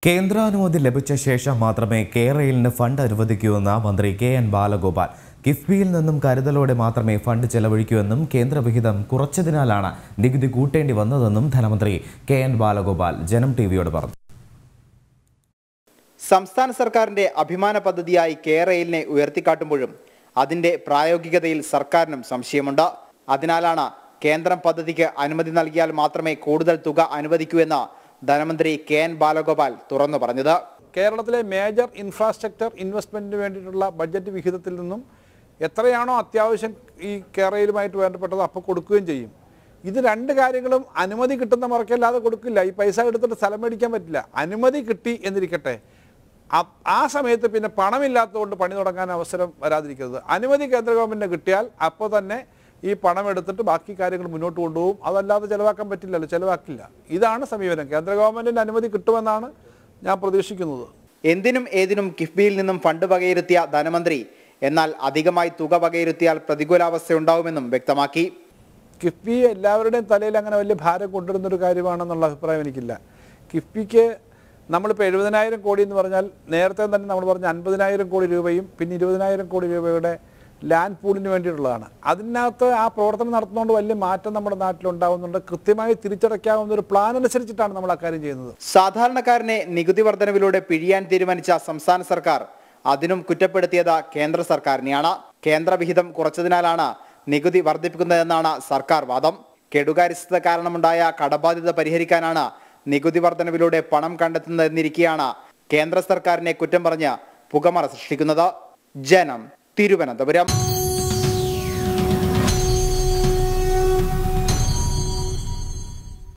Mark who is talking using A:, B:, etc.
A: കേന്ദ്രാനുമതി ലഭിച്ച ശേഷം മാത്രമേ കേരളയിലിന് ഫണ്ട് അനുവദിക്കൂവെന്ന മന്ത്രി കെ എൻ ബാലഗോപാൽ കിഫ്ബിയിൽ നിന്നും കരുതലോടെ മാത്രമേ ഫണ്ട് ചെലവഴിക്കൂവെന്നും കേന്ദ്രവിഹിതം കുറച്ചതിനാലാണ് നികുതി കൂട്ടേണ്ടി വന്നതെന്നും ധനമന്ത്രി കെ എൻ ബാലഗോപാൽ ജനം ടി വിയോട് പറഞ്ഞു
B: സംസ്ഥാന സർക്കാരിന്റെ അഭിമാന പദ്ധതിയായി കെ റെയിലിനെ ഉയർത്തിക്കാട്ടുമ്പോഴും അതിന്റെ പ്രായോഗികതയിൽ സർക്കാരിനും സംശയമുണ്ട് അതിനാലാണ് കേന്ദ്രം പദ്ധതിക്ക് അനുമതി നൽകിയാൽ മാത്രമേ കൂടുതൽ തുക അനുവദിക്കൂ എന്ന് ധനമന്ത്രി കെ എൻ ബാലഗോപാൽ തുറന്നു പറഞ്ഞത്
C: കേരളത്തിലെ മേജർ ഇൻഫ്രാസ്ട്രക്ചർ ഇൻവെസ്റ്റ്മെൻറ്റിന് വേണ്ടിയിട്ടുള്ള ബഡ്ജറ്റ് വിഹിതത്തിൽ നിന്നും എത്രയാണോ അത്യാവശ്യം ഈ കേരളയിലുമായിട്ട് വേണ്ടപ്പെട്ടത് അപ്പോൾ കൊടുക്കുകയും ചെയ്യും ഇത് രണ്ട് കാര്യങ്ങളും അനുമതി കിട്ടുന്ന മുറക്കല്ലാതെ കൊടുക്കില്ല ഈ പൈസ എടുത്തിട്ട് സ്ഥലം മേടിക്കാൻ പറ്റില്ല അനുമതി കിട്ടി എന്നിരിക്കട്ടെ ആ- ആ സമയത്ത് പിന്നെ പണമില്ലാത്തതുകൊണ്ട് പണി തുടങ്ങാൻ അവസരം വരാതിരിക്കരുത് അനുമതി കേന്ദ്ര ഗവൺമെൻറ്റിന് കിട്ടിയാൽ അപ്പോൾ തന്നെ ഈ പണം എടുത്തിട്ട് ബാക്കി കാര്യങ്ങൾ മുന്നോട്ട് കൊണ്ടുപോകും അതല്ലാതെ ചിലവാക്കാൻ പറ്റില്ലല്ലോ ചിലവാക്കില്ല ഇതാണ് സമീപനം കേന്ദ്ര ഗവൺമെൻറ്റിൻ്റെ അനുമതി കിട്ടുമെന്നാണ് ഞാൻ പ്രതീക്ഷിക്കുന്നത്
B: എന്തിനും ഏതിനും കിഫ്ബിയിൽ നിന്നും ഫണ്ട് വകയിരുത്തിയ ധനമന്ത്രി എന്നാൽ അധികമായി തുക വകയിരുത്തിയാൽ പ്രതികൂലാവസ്ഥ ഉണ്ടാവുമെന്നും വ്യക്തമാക്കി
C: കിഫ്ബി എല്ലാവരുടെയും തലയിൽ അങ്ങനെ വലിയ ഭാരം കൊണ്ടുവരുന്നൊരു കാര്യമാണെന്നുള്ള അഭിപ്രായം എനിക്കില്ല കിഫ്ബിക്ക് നമ്മളിപ്പോൾ എഴുപതിനായിരം കോടി എന്ന് പറഞ്ഞാൽ നേരത്തെ തന്നെ നമ്മൾ പറഞ്ഞ അൻപതിനായിരം കോടി രൂപയും പിന്നെ ഇരുപതിനായിരം കോടി രൂപയുടെ ലാൻഡ് പൂളിന് വേണ്ടിയിട്ടുള്ളതാണ് അതിനകത്ത് ആ പ്രവർത്തനം നടത്തുന്നതുകൊണ്ട് വലിയ മാറ്റം നമ്മുടെ നാട്ടിലുണ്ടാകുന്നുണ്ട് കൃത്യമായി തിരിച്ചടയ്ക്കാവുന്ന ഒരു പ്ലാൻ അനുസരിച്ചിട്ടാണ് നമ്മൾ അക്കാര്യം ചെയ്യുന്നത്
B: സാധാരണക്കാരനെ നികുതി വർധനവിലൂടെ പിഴിയാൻ തീരുമാനിച്ച സംസ്ഥാന സർക്കാർ അതിനും കുറ്റപ്പെടുത്തിയത് കേന്ദ്ര സർക്കാരിനെയാണ് കേന്ദ്ര വിഹിതം കുറച്ചതിനാലാണ് നികുതി വർദ്ധിപ്പിക്കുന്നതെന്നാണ് സർക്കാർ വാദം കെടുകാര്യസ്ഥത കാരണമുണ്ടായ കടബാധ്യത പരിഹരിക്കാനാണ് നികുതി വർധനവിലൂടെ പണം കണ്ടെത്തുന്നതെന്നിരിക്കെയാണ് കേന്ദ്ര സർക്കാരിനെ കുറ്റം പറഞ്ഞ് പുകമറ സൃഷ്ടിക്കുന്നത് ജനം തിരുവനന്തപുരം